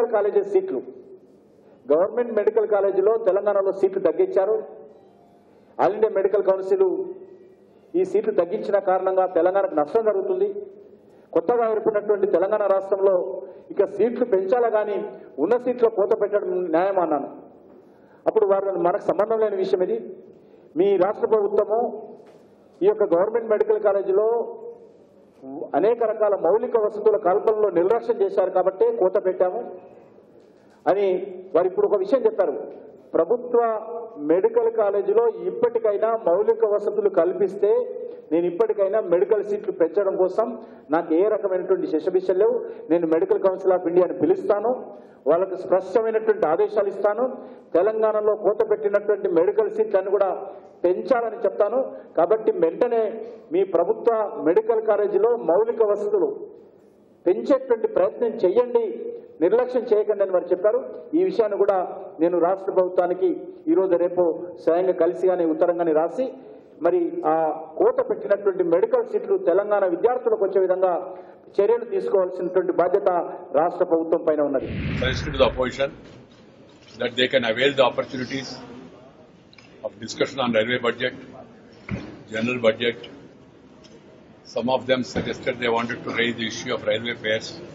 Medical colleges సీట్లు government medical కాలేజీలో తెలంగాణలో సీట్లు తగ్గించారు ఆల్ ఇండియా మెడికల్ కౌన్సిల్ ఈ సీట్లు తగ్గించిన కారణంగా తెలంగాణకు నష్టం జరుగుతుంది కొత్తగా ఏర్పడినటువంటి తెలంగాణ రాష్ట్రంలో ఇక సీట్లు పెంచాలా కానీ ఉన్న సీట్లో కోత పెట్టడం న్యాయం అన్నాను అప్పుడు వారు మనకు సంబంధం లేని విషయం ఇది మీ రాష్ట్ర ప్రభుత్వము ఈ యొక్క గవర్నమెంట్ మెడికల్ కాలేజీలో అనేక రకాల మౌలిక వసతుల కల్పనలో నిర్లక్ష్యం చేశారు కాబట్టి కోత పెట్టాము అని వారు ఇప్పుడు ఒక విషయం చెప్పారు ప్రభుత్వ మెడికల్ కాలేజీలో ఇప్పటికైనా మౌలిక వసతులు కల్పిస్తే నేను ఇప్పటికైనా మెడికల్ సీట్లు పెంచడం కోసం నాకు ఏ రకమైనటువంటి శశబిషలు లేవు నేను మెడికల్ కౌన్సిల్ ఆఫ్ ఇండియాని పిలుస్తాను వాళ్ళకు స్పష్టమైనటువంటి ఆదేశాలు ఇస్తాను తెలంగాణలో కోత పెట్టినటువంటి మెడికల్ సీట్లను కూడా పెంచాలని చెప్తాను కాబట్టి వెంటనే మీ ప్రభుత్వ మెడికల్ కాలేజీలో మౌలిక వసతులు పెంచేటువంటి ప్రయత్నం చేయండి నిర్లక్ష్యం చేయకండి అని వారు చెప్పారు ఈ విషయాన్ని కూడా నేను రాష్ట్ర ప్రభుత్వానికి ఈరోజు రేపు స్వయంగా కలిసి కానీ ఉత్తరం కానీ రాసి మరి ఆ కోత పెట్టినటువంటి మెడికల్ సీట్లు తెలంగాణ విద్యార్థులకు వచ్చే విధంగా చర్యలు తీసుకోవాల్సినటువంటి బాధ్యత రాష్ట్ర ప్రభుత్వం పైన ఉన్నది suggested to the opposition that they can avail the opportunities of discussion on railway budget, general budget. Some of them suggested they wanted to raise the issue of railway fares.